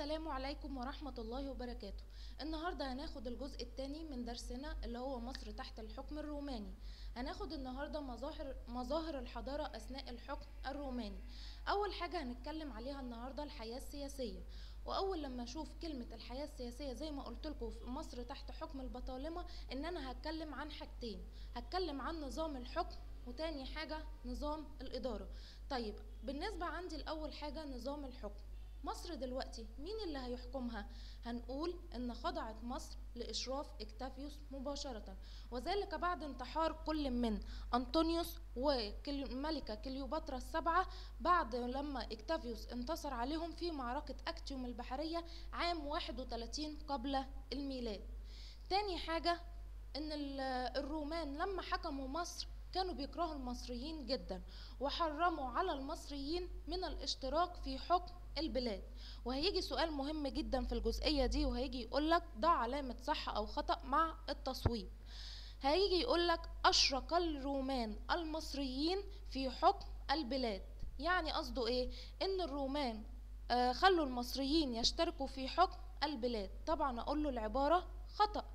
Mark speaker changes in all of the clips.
Speaker 1: السلام عليكم ورحمة الله وبركاته النهاردة هناخد الجزء الثاني من درسنا اللي هو مصر تحت الحكم الروماني هناخد النهاردة مظاهر, مظاهر الحضارة أثناء الحكم الروماني أول حاجة هنتكلم عليها النهاردة الحياة السياسية وأول لما أشوف كلمة الحياة السياسية زي ما قلت لكم في مصر تحت حكم البطالمة إن أنا هتكلم عن حاجتين هتكلم عن نظام الحكم وتاني حاجة نظام الإدارة طيب بالنسبة عندي الأول حاجة نظام الحكم مصر دلوقتي مين اللي هيحكمها هنقول ان خضعت مصر لاشراف اكتافيوس مباشره وذلك بعد انتحار كل من انطونيوس والملكه كليوباترا السبعه بعد لما اكتافيوس انتصر عليهم في معركه اكتيوم البحريه عام 31 قبل الميلاد تاني حاجه ان الرومان لما حكموا مصر كانوا بيكرهوا المصريين جدا وحرموا على المصريين من الاشتراك في حكم البلاد وهيجي سؤال مهم جدا في الجزئية دي وهيجي يقولك ضع علامة صح أو خطأ مع التصويب هيجي يقولك أشرك الرومان المصريين في حكم البلاد يعني قصده إيه؟ إن الرومان آه خلوا المصريين يشتركوا في حكم البلاد طبعا أقول له العبارة خطأ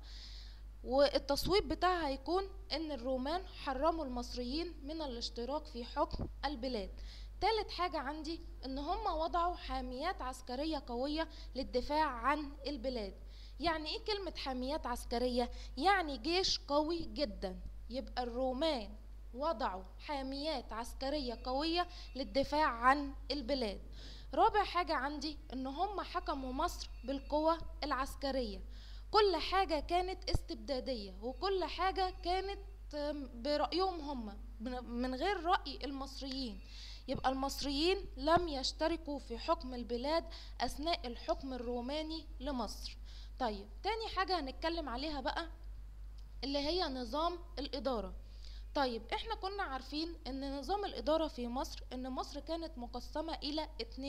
Speaker 1: والتصويب بتاعها هيكون ان الرومان حرموا المصريين من الاشتراك في حكم البلاد تالت حاجة عندي ان هم وضعوا حاميات عسكرية قوية للدفاع عن البلاد يعني ايه كلمة حاميات عسكرية يعني جيش قوي جدا يبقى الرومان وضعوا حاميات عسكرية قوية للدفاع عن البلاد رابع حاجة عندي ان هم حكموا مصر بالقوة العسكرية كل حاجة كانت استبدادية وكل حاجة كانت برأيهم هم من غير رأي المصريين يبقى المصريين لم يشتركوا في حكم البلاد أثناء الحكم الروماني لمصر طيب تاني حاجة هنتكلم عليها بقى اللي هي نظام الإدارة طيب احنا كنا عارفين ان نظام الإدارة في مصر ان مصر كانت مقسمة الى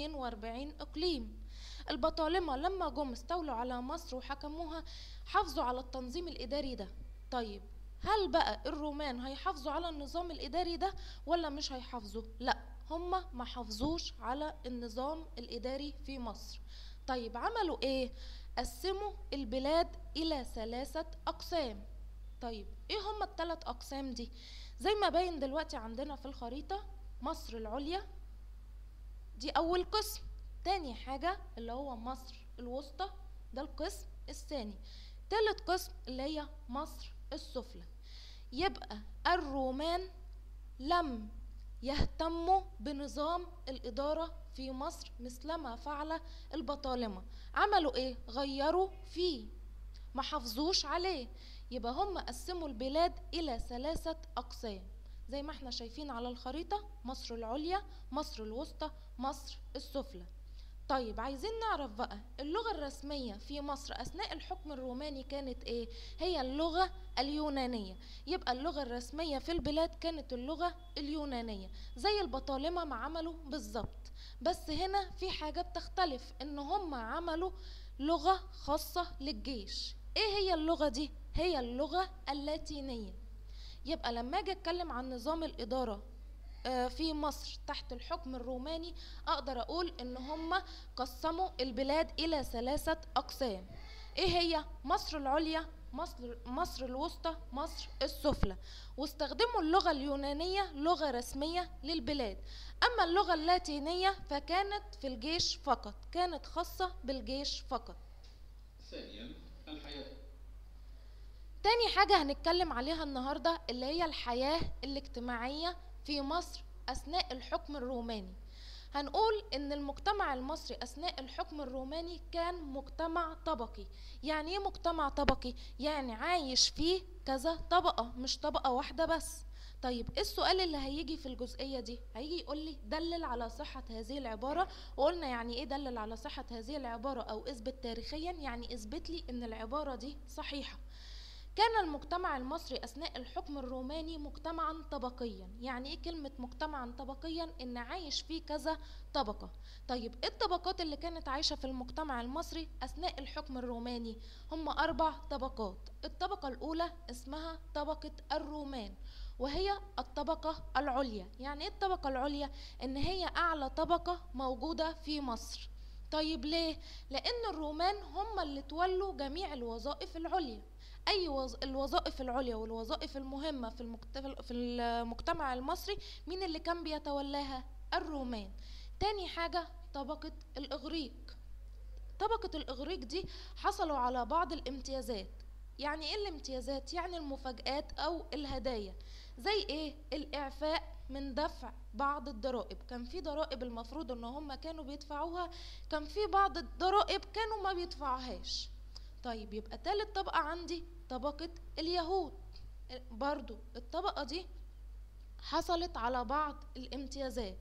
Speaker 1: 42 اقليم البطالمة لما جم استولوا على مصر وحكموها حافظوا على التنظيم الإداري ده طيب هل بقى الرومان هيحافظوا على النظام الإداري ده ولا مش هيحافظوا لا هما ما حافظوش على النظام الإداري في مصر طيب عملوا ايه قسموا البلاد إلى ثلاثة أقسام طيب ايه هما الثلاث أقسام دي زي ما باين دلوقتي عندنا في الخريطة مصر العليا دي أول قسم تاني حاجة اللي هو مصر الوسطى ده القسم الثاني تالت قسم اللي هي مصر السفلى يبقى الرومان لم يهتموا بنظام الإدارة في مصر مثلما فعل البطالمة عملوا ايه غيروا فيه ما حافظوش عليه يبقى هم قسموا البلاد إلى ثلاثة أقسام زي ما احنا شايفين على الخريطة مصر العليا مصر الوسطى مصر السفلى طيب عايزين نعرف بقى اللغة الرسمية في مصر أثناء الحكم الروماني كانت إيه؟ هي اللغة اليونانية يبقى اللغة الرسمية في البلاد كانت اللغة اليونانية زي البطالمة ما عملوا بالظبط بس هنا في حاجة بتختلف إن هم عملوا لغة خاصة للجيش إيه هي اللغة دي؟ هي اللغة اللاتينية يبقى لما أجي أتكلم عن نظام الإدارة في مصر تحت الحكم الروماني اقدر اقول ان هم قسموا البلاد الى ثلاثة اقسام ايه هي مصر العليا مصر, مصر الوسطى مصر السفلى واستخدموا اللغة اليونانية لغة رسمية للبلاد اما اللغة اللاتينية فكانت في الجيش فقط كانت خاصة بالجيش فقط
Speaker 2: ثانيا الحياة
Speaker 1: تاني حاجة هنتكلم عليها النهاردة اللي هي الحياة الاجتماعية في مصر أثناء الحكم الروماني هنقول إن المجتمع المصري أثناء الحكم الروماني كان مجتمع طبقي يعني إيه مجتمع طبقي؟ يعني عايش فيه كذا طبقة مش طبقة واحدة بس طيب ايه السؤال اللي هيجي في الجزئية دي هيجي يقول لي دلل على صحة هذه العبارة وقلنا يعني ايه دلل على صحة هذه العبارة او اثبت تاريخيا يعني اثبت لي ان العبارة دي صحيحة كان المجتمع المصري أثناء الحكم الروماني مجتمعا طبقيا يعني إيه كلمة مجتمعا طبقيا إن عايش فيه كذا طبقة طيب إيه الطبقات اللي كانت عايشة في المجتمع المصري أثناء الحكم الروماني هم أربع طبقات الطبقة الأولى اسمها طبقة الرومان وهي الطبقة العليا يعني إيه الطبقة العليا إن هي أعلى طبقة موجودة في مصر طيب ليه لان الرومان هم اللي تولوا جميع الوظائف العليا اي وظ... الوظائف العليا والوظائف المهمه في المجت... في المجتمع المصري مين اللي كان بيتولاها الرومان تاني حاجه طبقه الاغريق طبقه الاغريق دي حصلوا على بعض الامتيازات يعني ايه الامتيازات يعني المفاجآت او الهدايا زي ايه الاعفاء من دفع بعض الضرائب كان في ضرائب المفروض ان هم كانوا بيدفعوها كان في بعض الضرائب كانوا ما بيدفعوهاش طيب يبقى تالت طبقة عندي طبقة اليهود برضو الطبقة دي حصلت على بعض الامتيازات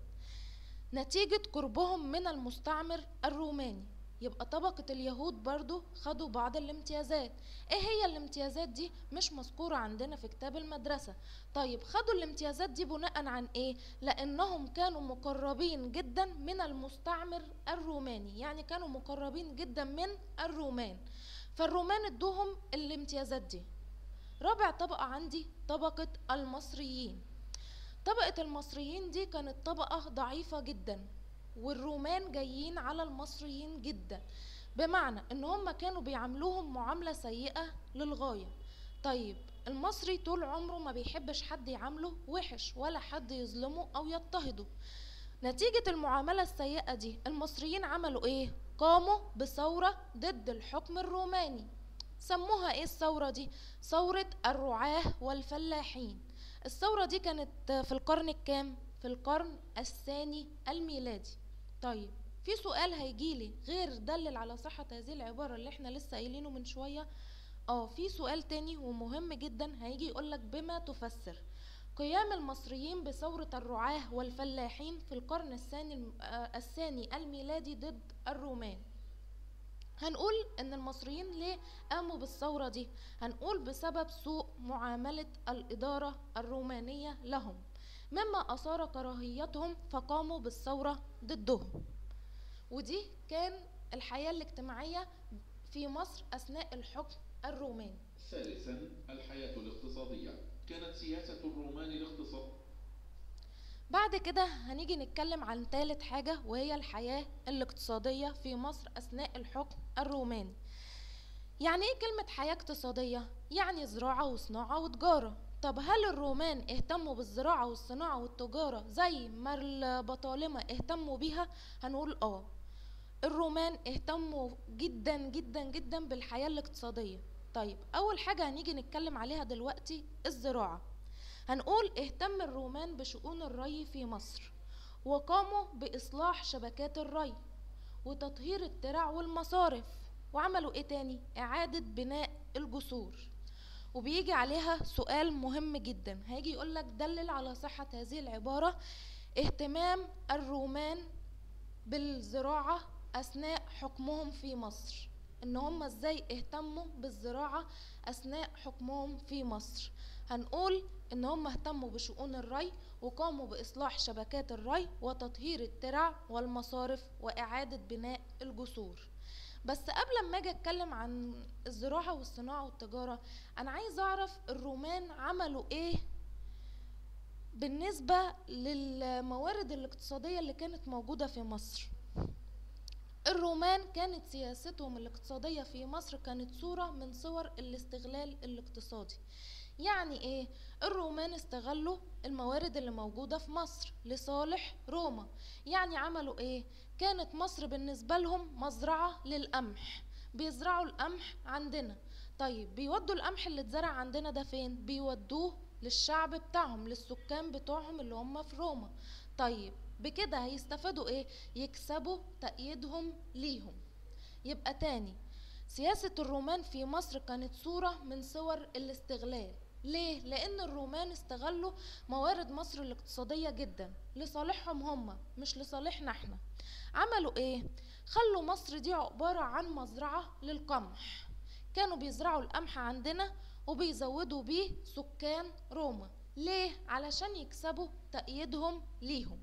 Speaker 1: نتيجة قربهم من المستعمر الروماني يبقى طبقة اليهود برضو خدوا بعض الامتيازات ايه هي الامتيازات دي مش مذكورة عندنا في كتاب المدرسة طيب خدوا الامتيازات دي بناء عن ايه لانهم كانوا مقربين جدا من المستعمر الروماني يعني كانوا مقربين جدا من الرومان فالرومان ادوهم الامتيازات دي رابع طبقة عندي طبقة المصريين طبقة المصريين دي كانت طبقة ضعيفة جدا والرومان جايين على المصريين جدا بمعنى ان هم كانوا بيعاملوهم معاملة سيئة للغاية طيب المصري طول عمره ما بيحبش حد يعامله وحش ولا حد يظلمه او يضطهده نتيجة المعاملة السيئة دي المصريين عملوا ايه قاموا بثورة ضد الحكم الروماني سموها ايه الثورة دي ثورة الرعاة والفلاحين الثورة دي كانت في القرن الكام في القرن الثاني الميلادي طيب في سؤال هيجيلي غير دلل على صحة هذه العبارة اللي احنا لسه قايلينه من شوية اه في سؤال تاني ومهم جدا هيجي يقولك بما تفسر قيام المصريين بثورة الرعاة والفلاحين في القرن الثاني الثاني الميلادي ضد الرومان هنقول ان المصريين ليه قاموا بالثورة دي هنقول بسبب سوء معاملة الإدارة الرومانية لهم مما أثار كراهيتهم فقاموا بالثورة ضدهم ودي كان الحياة الاجتماعية في مصر أثناء الحكم الروماني
Speaker 2: ثالثا الحياة الاقتصادية كانت سياسة الرومان الاقتصاد
Speaker 1: بعد كده هنيجي نتكلم عن ثالث حاجة وهي الحياة الاقتصادية في مصر أثناء الحكم الروماني يعني ايه كلمة حياة اقتصادية؟ يعني زراعة وصناعة وتجارة طب هل الرومان اهتموا بالزراعة والصناعة والتجارة زي ما البطالمة اهتموا بيها؟ هنقول اه الرومان اهتموا جدا جدا جدا بالحياة الاقتصادية طيب أول حاجة هنيجي نتكلم عليها دلوقتي الزراعة هنقول اهتم الرومان بشؤون الري في مصر وقاموا بإصلاح شبكات الري وتطهير الترع والمصارف وعملوا ايه تاني إعادة بناء الجسور وبيجي عليها سؤال مهم جدا هيجي يقولك دلل على صحة هذه العبارة اهتمام الرومان بالزراعة أثناء حكمهم في مصر ان هم ازاي اهتموا بالزراعة اثناء حكمهم في مصر هنقول ان هم اهتموا بشؤون الري وقاموا باصلاح شبكات الري وتطهير الترع والمصارف واعادة بناء الجسور بس قبل ما اجي اتكلم عن الزراعة والصناعة والتجارة انا عايز اعرف الرومان عملوا ايه بالنسبة للموارد الاقتصادية اللي كانت موجودة في مصر الرومان كانت سياستهم الاقتصادية في مصر كانت صورة من صور الاستغلال الاقتصادي يعني ايه الرومان استغلوا الموارد اللي موجودة في مصر لصالح روما يعني عملوا ايه كانت مصر بالنسبة لهم مزرعة للقمح بيزرعوا القمح عندنا طيب بيودوا القمح اللي اتزرع عندنا ده فين بيودوه للشعب بتاعهم للسكان بتوعهم اللي هم في روما طيب بكده هيستفادوا ايه يكسبوا تأييدهم ليهم يبقى تاني سياسة الرومان في مصر كانت صورة من صور الاستغلال ليه؟ لأن الرومان استغلوا موارد مصر الاقتصادية جدا لصالحهم هم مش لصالحنا احنا عملوا ايه؟ خلوا مصر دي عبارة عن مزرعة للقمح كانوا بيزرعوا القمح عندنا وبيزودوا بيه سكان روما ليه؟ علشان يكسبوا تأييدهم ليهم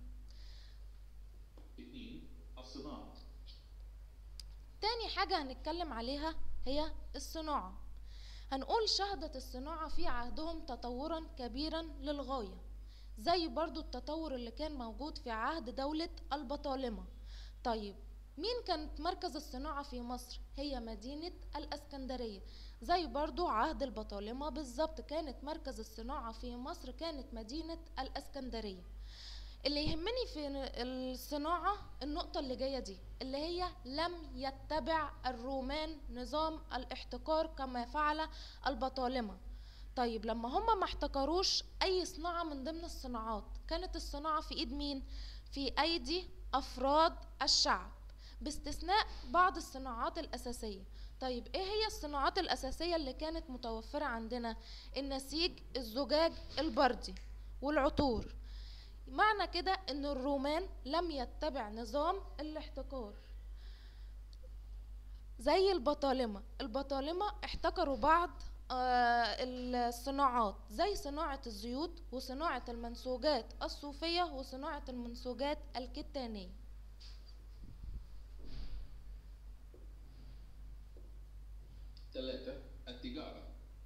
Speaker 2: اثنين الصناعة
Speaker 1: تاني حاجة هنتكلم عليها هي الصناعة هنقول شهدت الصناعة في عهدهم تطورا كبيرا للغاية زي برضو التطور اللي كان موجود في عهد دولة البطالمة طيب مين كانت مركز الصناعة في مصر هي مدينة الاسكندرية زي برضو عهد البطالمة بالظبط كانت مركز الصناعة في مصر كانت مدينة الاسكندرية اللي يهمني في الصناعة النقطة اللي جاية دي اللي هي لم يتبع الرومان نظام الاحتكار كما فعل البطالمة طيب لما هم ما احتكروش اي صناعة من ضمن الصناعات كانت الصناعة في ايد مين في ايدي افراد الشعب باستثناء بعض الصناعات الاساسية طيب ايه هي الصناعات الاساسية اللي كانت متوفرة عندنا النسيج الزجاج البردي والعطور معنى كده ان الرومان لم يتبع نظام الاحتكار زي البطالمة البطالمة احتكروا بعض آه، الصناعات زي صناعة الزيوت وصناعة المنسوجات الصوفية وصناعة المنسوجات الكتانية
Speaker 2: ثلاثة التجارة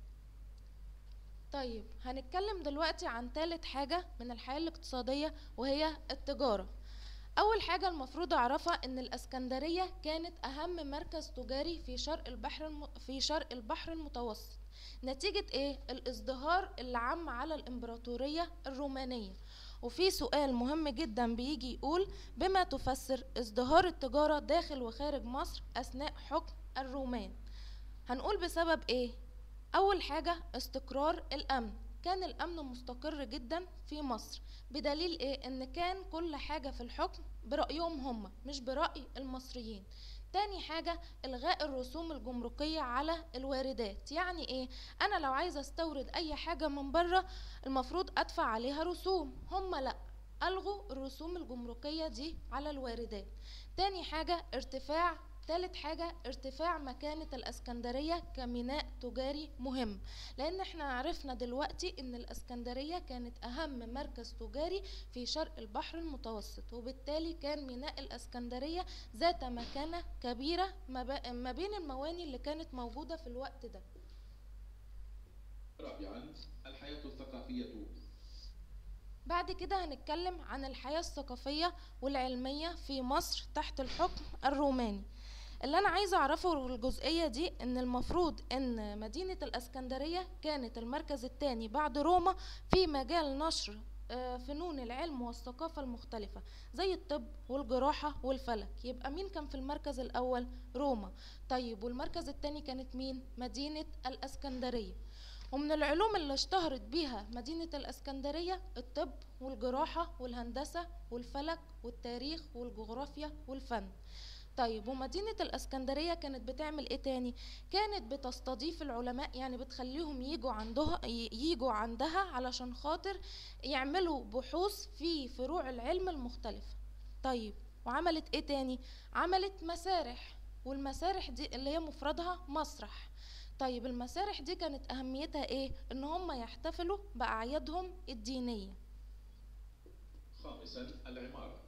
Speaker 1: طيب هنتكلم دلوقتي عن ثالث حاجة من الحياة الاقتصادية وهي التجارة أول حاجة المفروض أعرفها إن الإسكندرية كانت أهم مركز تجاري في شرق البحر الم... في شرق البحر المتوسط نتيجة إيه؟ الازدهار اللي عم على الإمبراطورية الرومانية وفي سؤال مهم جدا بيجي يقول بما تفسر ازدهار التجارة داخل وخارج مصر أثناء حكم الرومان هنقول بسبب إيه؟ أول حاجة استقرار الأمن كان الأمن مستقر جدا في مصر بدليل إيه؟ إن كان كل حاجة في الحكم برأيهم هم مش برأي المصريين تاني حاجة إلغاء الرسوم الجمركية على الواردات يعني إيه؟ أنا لو عايزة أستورد أي حاجة من بره المفروض أدفع عليها رسوم هم لأ ألغوا الرسوم الجمركية دي على الواردات تاني حاجة ارتفاع تالت حاجة ارتفاع مكانة الاسكندرية كميناء تجاري مهم لان احنا عرفنا دلوقتي ان الاسكندرية كانت اهم مركز تجاري في شرق البحر المتوسط وبالتالي كان ميناء الاسكندرية ذات مكانة كبيرة ما ب- ما بين المواني اللي كانت موجودة في الوقت ده
Speaker 2: رابعا الحياة الثقافية
Speaker 1: بعد كده هنتكلم عن الحياة الثقافية والعلمية في مصر تحت الحكم الروماني اللي انا عايزه اعرفه الجزئيه دي ان المفروض ان مدينه الاسكندريه كانت المركز الثاني بعد روما في مجال نشر آه، فنون العلم والثقافة المختلفة زي الطب والجراحة والفلك يبقى مين كان في المركز الأول روما طيب والمركز الثاني كانت مين مدينة الأسكندرية ومن العلوم اللي اشتهرت بيها مدينة الأسكندرية الطب والجراحة والهندسة والفلك والتاريخ والجغرافيا والفن طيب ومدينة الإسكندرية كانت بتعمل إيه تاني؟ كانت بتستضيف العلماء يعني بتخليهم يجوا عندها يجوا عندها علشان خاطر يعملوا بحوث في فروع العلم المختلفة. طيب وعملت إيه تاني؟ عملت مسارح والمسارح دي اللي هي مفردها مسرح. طيب المسارح دي كانت أهميتها إيه؟ إن هم يحتفلوا بأعيادهم الدينية.
Speaker 2: خامسا العمارة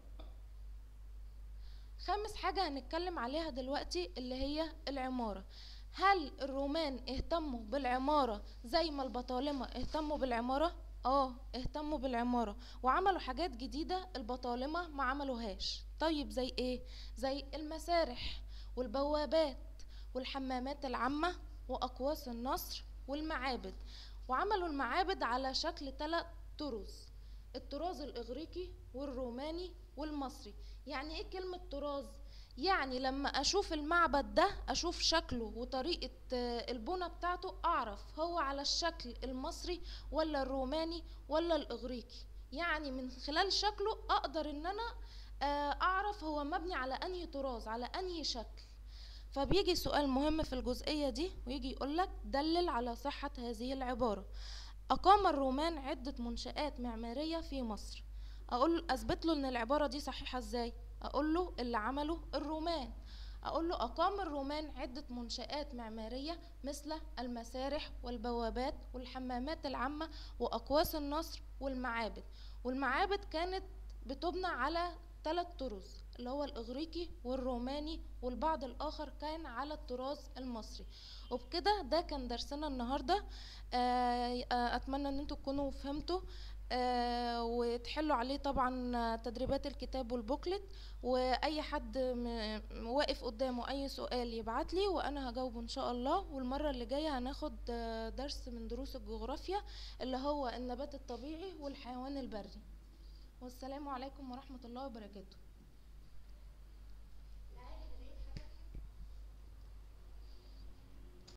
Speaker 1: خامس حاجة هنتكلم عليها دلوقتي اللي هي العمارة هل الرومان اهتموا بالعمارة زي ما البطالمة اهتموا بالعمارة؟ اه اهتموا بالعمارة وعملوا حاجات جديدة البطالمة ما عملوهاش طيب زي ايه؟ زي المسارح والبوابات والحمامات العامة وأقواس النصر والمعابد وعملوا المعابد على شكل ثلاث طرز الطراز الإغريقي والروماني والمصري يعني ايه كلمة طراز يعني لما اشوف المعبد ده اشوف شكله وطريقة آه، البنى بتاعته اعرف هو على الشكل المصري ولا الروماني ولا الاغريقي يعني من خلال شكله اقدر ان انا آه، اعرف هو مبني على انهي طراز على انهي شكل فبيجي سؤال مهم في الجزئية دي ويجي يقولك دلل على صحة هذه العبارة أقام الرومان عدة منشآت معمارية في مصر أقول أثبت له إن العبارة دي صحيحة إزاي؟ أقول له اللي عمله الرومان أقول له أقام الرومان عدة منشآت معمارية مثل المسارح والبوابات والحمامات العامة وأقواس النصر والمعابد والمعابد كانت بتبنى على ثلاث طرز اللي هو الإغريقي والروماني والبعض الآخر كان على التراث المصري وبكده ده كان درسنا النهاردة آه، آه، أتمنى أن انتوا تكونوا فهمتوا آه، وتحلوا عليه طبعا آه، تدريبات الكتاب والبوكلت واي حد م- واقف قدامه اي سؤال يبعت لي وانا هجاوبه ان شاء الله والمره اللي جايه هناخد آه، درس من دروس الجغرافيا اللي هو النبات الطبيعي والحيوان البري والسلام عليكم ورحمه الله وبركاته